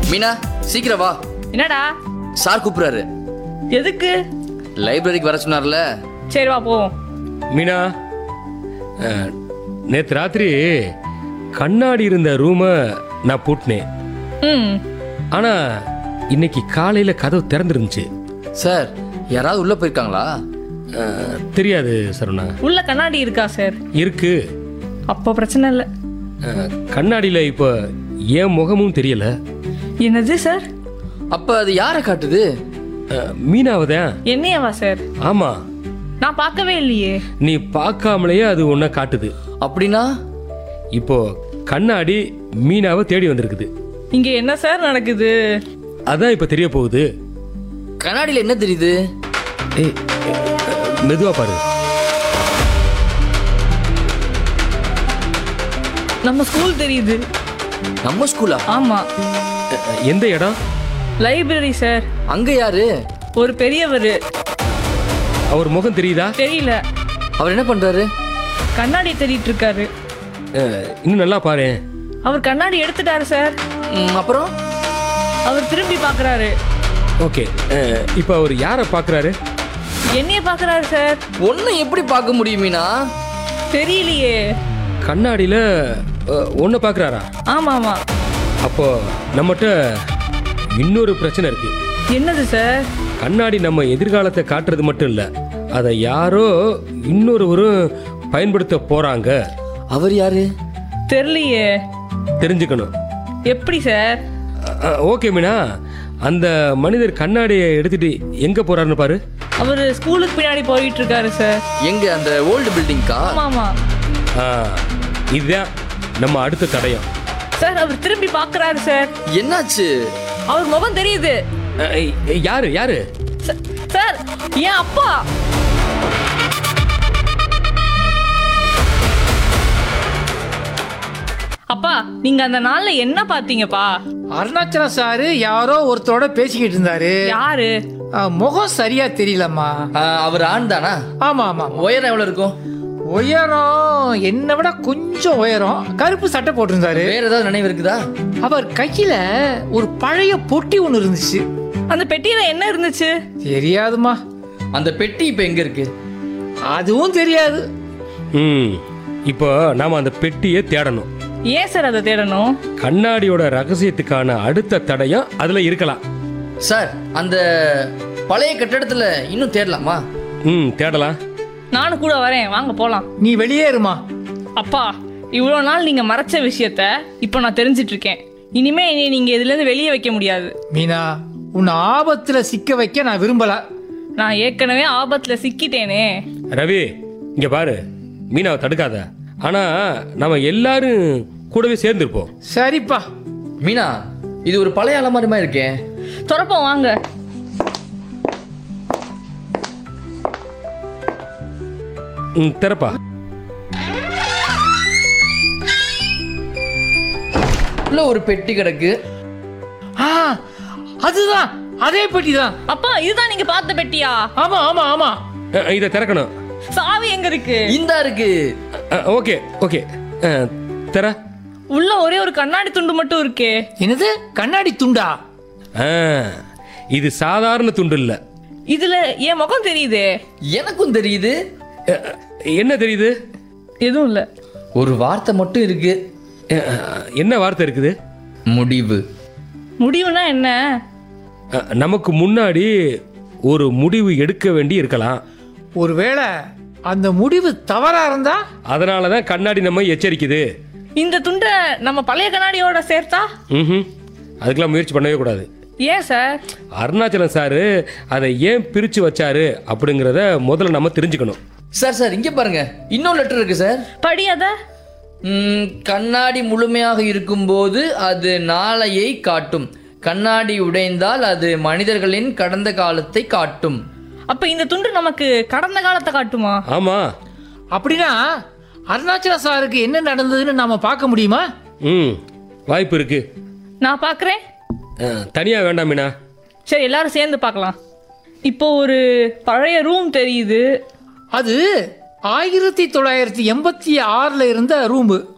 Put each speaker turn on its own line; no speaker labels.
மீனா சீக்கிரம் வா
என்னடா
சார் கூப்பிடுறாரு
எதுக்கு
லைப்ரரிக்கு வர சொன்னார்ல
சரி வா போவோம்
மீனா நேற்று ராத்திரி கண்ணாடி இருந்த ரூமை நான் பூட்டினேன்
ம்
ஆனால் இன்னைக்கு காலையில் கதவு திறந்துருந்துச்சு
சார் யாராவது உள்ள போயிருக்காங்களா
அஹ், தெரியாது சரவணா
உள்ள கண்ணாடி இருக்கா சார்
இருக்கு
அப்போ பிரச்சனை இல்லை
அஹ், கண்ணாடியில் இப்போ என் முகமும் தெரியல
என்னது சார்
அப்ப அது யாரை காட்டுது
அஹ், மீனாவதான்
என்னையவா சார்
ஆமாம்
நான் பார்க்கவே இல்லையே
நீ பார்க்காமலேயே அது உன்னை காட்டுது
அப்படின்னா
இப்போ கண்ணாடி மீனாவை தேடி வந்திருக்குது
இங்க என்ன சார் நடக்குது
அதான் இப்போ தெரிய போகுது
கண்ணாடியில என்ன தெரியுது
ஏய் மெதுவா பாரு
நம்ம ஸ்கூல் தெரியுது
நம்ம ஸ்கூலா
ஆமா
அஹ், எந்த இடம்
லைப்ரரி சார்
அங்க யாரு
ஒரு பெரியவர்
அவர் முகம் தெரியுதா
தெரியல
அவர் என்ன பண்றாரு
கண்ணாடி தேடிட்டு இருக்காரு
அஹ், இன்னும் நல்லா பாரு
அவர் கண்ணாடி எடுத்துட்டாரு சார்
ம், அப்புறம்
அவர் திரும்பி பார்க்கறாரு
ஓகே இப்போ அவர் யாரை பார்க்குறாரு
என்னைய பார்க்கறாரு சார்
ஒன்னும் எப்படி பார்க்க முடியும் மீனா
தெரியலையே
கண்ணாடியில் ஒன்று பார்க்குறாரா
ஆமா ஆமா
அப்போ நம்மகிட்ட இன்னொரு பிரச்சனை இருக்கு
என்னது சார்
கண்ணாடி நம்ம எதிர்காலத்தை காட்டுறது மட்டும் இல்லை அதை யாரோ இன்னொருவரும் பயன்படுத்த போறாங்க
அவர் யாரு
தெரியலையே
தெரிஞ்சுக்கணும்
எப்படி சார்
அஹ், ஓகே மீனா அந்த மனிதர் கண்ணாடியை எடுத்துட்டு எங்க போறாருன்னு பாரு
அவர் ஸ்கூலுக்கு பின்னாடி போயிட்டு இருக்காரு சார்
எங்க அந்த ஓல்டு பில்டிங்க்கா
ஆமா ஆமா
ஆ, இதுதான் நம்ம அடுத்த தடயம்
சார் அவர் திரும்பி பார்க்கறாரு சார்
என்னாச்சு
அவர் முகம் தெரியுது
அஹ், ஏய், யாரு யாரு
ச- சார் என் அப்பா அப்பா நீங்க அந்த நாள்ல என்ன பாத்தீங்கப்பா
அருணாச்சலம் சாரு யாரோ ஒருத்தரோட பேசிக்கிட்டு இருந்தாரு
யாரு
ஆ, முகம் சரியா தெரியலம்மா
ஆ, அவர் ஆண் தானா
ஆமா ஆமா
உயரம் எவ்வளவு இருக்கும்
உயரம் என்னை விட கொஞ்சம் உயரம் கருப்பு சட்டை போட்டிருந்தாரு
வேற ஏதாவது நினைவு இருக்குதா
அவர் கையில ஒரு பழைய பொட்டி ஒன்று இருந்துச்சு
அந்த பெட்டியில என்ன இருந்துச்சு
தெரியாதுமா
அந்த பெட்டி இப்ப எங்க இருக்கு
அதுவும் தெரியாது
ம் இப்போ நாம அந்த பெட்டியை தேடணும்
ஏன் சார் அதை தேடணும்
கண்ணாடியோட ரகசியத்துக்கான அடுத்த தடயம் அதுல இருக்கலாம்
சார் அந்த பழைய கட்டடத்துல இன்னும் தேடலாமா
ம் தேடலாம்
நானும் கூட வரேன் வாங்க போலாம்
நீ வெளியேறுமா
அப்பா இவ்வளோ நாள் நீங்க மறைச்ச விஷயத்த இப்போ நான் தெரிஞ்சிட்டு இருக்கேன் இனிமே என்னை நீங்க இதுல இருந்து வெளியே வைக்க முடியாது
மீனா உன்னை ஆபத்துல சிக்க வைக்க நான் விரும்பல
நான் ஏற்கனவே ஆபத்துல சிக்கிட்டேனே
ரவி இங்க பாரு மீனாவை தடுக்காத ஆனா நம்ம எல்லாரும் கூடவே சேர்ந்துருப்போம்
சரிப்பா
மீனா இது ஒரு பழைய அலமாரி மாதிரி இருக்கே
துறப்போம் வாங்க
ம் திறப்பா
உள்ள ஒரு பெட்டி கிடக்கு
ஆ அதுதான் அதே பெட்டி தான்
அப்பா இதுதான் நீங்க பார்த்த பெட்டியா
ஆமா ஆமா ஆமா
அஹ், இதை திறக்கணும்
சாவி எங்க இருக்கு
இந்தா இருக்கு
அஹ், ஓகே ஓகே அஹ், திற
உள்ள ஒரே ஒரு கண்ணாடி துண்டு மட்டும் இருக்கே
என்னது கண்ணாடி துண்டா
ஆ, இது சாதாரண துண்டு இல்லை
இதுல என் முகம் தெரியுதே
எனக்கும் தெரியுது
என்ன தெரியுது
எதுவும் இல்ல
ஒரு வார்த்தை மட்டும் இருக்கு
அஹ், என்ன வார்த்தை இருக்குது
முடிவு
முடிவுனா என்ன
அஹ், நமக்கு முன்னாடி ஒரு முடிவு எடுக்க வேண்டி இருக்கலாம்
ஒருவேளை அந்த முடிவு தவறா இருந்தா
அதனால தான் கண்ணாடி நம்ம எச்சரிக்குது
இந்த துண்டை நம்ம பழைய கண்ணாடியோட சேர்த்தா
ம் அதுக்கெல்லாம் முயற்சி பண்ணவே கூடாது
ஏன் சார்
அருணாச்சலம் சாரு அதை ஏன் பிரித்து வச்சாரு அப்படிங்கிறத முதல்ல நம்ம தெரிஞ்சுக்கணும்
சார் சார் இங்க பாருங்க இன்னொரு லெட்டர் இருக்கு சார்
படி அத
ம், கண்ணாடி முழுமையாக இருக்கும்போது அது நாளையை காட்டும் கண்ணாடி உடைந்தால் அது மனிதர்களின் கடந்த காலத்தை காட்டும்
அப்ப இந்த துண்டு நமக்கு கடந்த காலத்தை காட்டுமா
ஆமாம்
அப்படின்னா அருணாச்சல சாருக்கு என்ன நடந்ததுன்னு நாம பார்க்க முடியுமா
ம் வாய்ப்பு இருக்கு
நான் பார்க்கறேன்
தனியாக வேண்டாம் மீனா
சரி எல்லாரும் சேர்ந்து பார்க்கலாம் இப்போ ஒரு பழைய ரூம் தெரியுது
அது ஆயிரத்தி தொள்ளாயிரத்தி எண்பத்தி ஆறுல இருந்த ரூமு